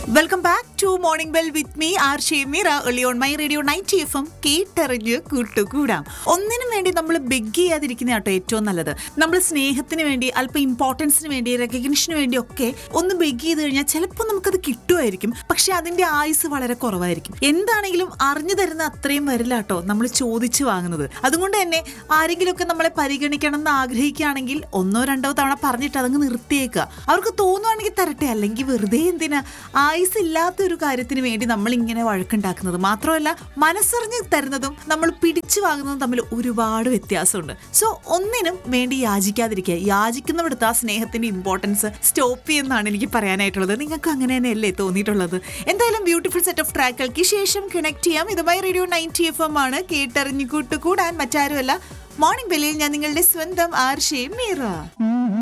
welcome back to morning bell with me R Shemeera എളി on my radio night F M കേട്ടറിഞ്ഞ് കൂട്ടുകൂടാം ഒന്നിനും വേണ്ടി നമ്മൾ ബെഗ് ചെയ്യാതിരിക്കുന്ന കേട്ടോ ഏറ്റവും നല്ലത് നമ്മൾ സ്നേഹത്തിന് വേണ്ടി അല്പം ഇമ്പോർട്ടൻസിന് വേണ്ടി റെക്കഗ്നിഷന് വേണ്ടി ഒക്കെ ഒന്ന് ബെഗ് ചെയ്ത് കഴിഞ്ഞാൽ ചിലപ്പോൾ നമുക്കത് കിട്ടുമായിരിക്കും പക്ഷെ അതിന്റെ ആയുസ് വളരെ കുറവായിരിക്കും എന്താണെങ്കിലും അറിഞ്ഞു തരുന്ന അത്രയും വരില്ല കേട്ടോ നമ്മൾ ചോദിച്ചു വാങ്ങുന്നത് അതുകൊണ്ട് തന്നെ ആരെങ്കിലുമൊക്കെ നമ്മളെ പരിഗണിക്കണം എന്ന് ആഗ്രഹിക്കുകയാണെങ്കിൽ ഒന്നോ രണ്ടോ തവണ പറഞ്ഞിട്ട് അതങ്ങ് നിർത്തിയേക്കുക അവർക്ക് തോന്നുവാണെങ്കിൽ തരട്ടെ അല്ലെങ്കിൽ വെറുതെ എന്തിനാ ആയുസ് ഇല്ലാത്ത ഒരു കാര്യത്തിന് വേണ്ടി നമ്മൾ ഇങ്ങനെ വഴക്കുണ്ടാക്കുന്നത് മാത്രമല്ല മനസ്സറിഞ്ഞ് തരുന്നതും നമ്മൾ പിടിച്ചു വാങ്ങുന്നതും തമ്മിൽ ഒരുപാട് വ്യത്യാസമുണ്ട് സോ ഒന്നിനും വേണ്ടി യാചിക്കാതിരിക്കുക യാചിക്കുന്നിടത്ത് ആ സ്നേഹത്തിന്റെ ഇമ്പോർട്ടൻസ് സ്റ്റോപ്പ് ചെയ്യുന്നതാണ് എനിക്ക് പറയാനായിട്ടുള്ളത് നിങ്ങൾക്ക് അങ്ങനെ തന്നെയല്ലേ തോന്നിയിട്ടുള്ളത് എന്തായാലും ബ്യൂട്ടിഫുൾ സെറ്റ് ഓഫ് ട്രാക്കുകൾക്ക് ശേഷം കണക്ട് ചെയ്യാം ഇതുമായി റേഡിയോ നയൻറ്റി എഫ് എം ആണ് കേട്ടറിഞ്ഞു കൂട്ടുകൂടാൻ മറ്റാരുമല്ല മോർണിംഗ് ബെല്ലിൽ ഞാൻ നിങ്ങളുടെ സ്വന്തം ആർഷയും മീറ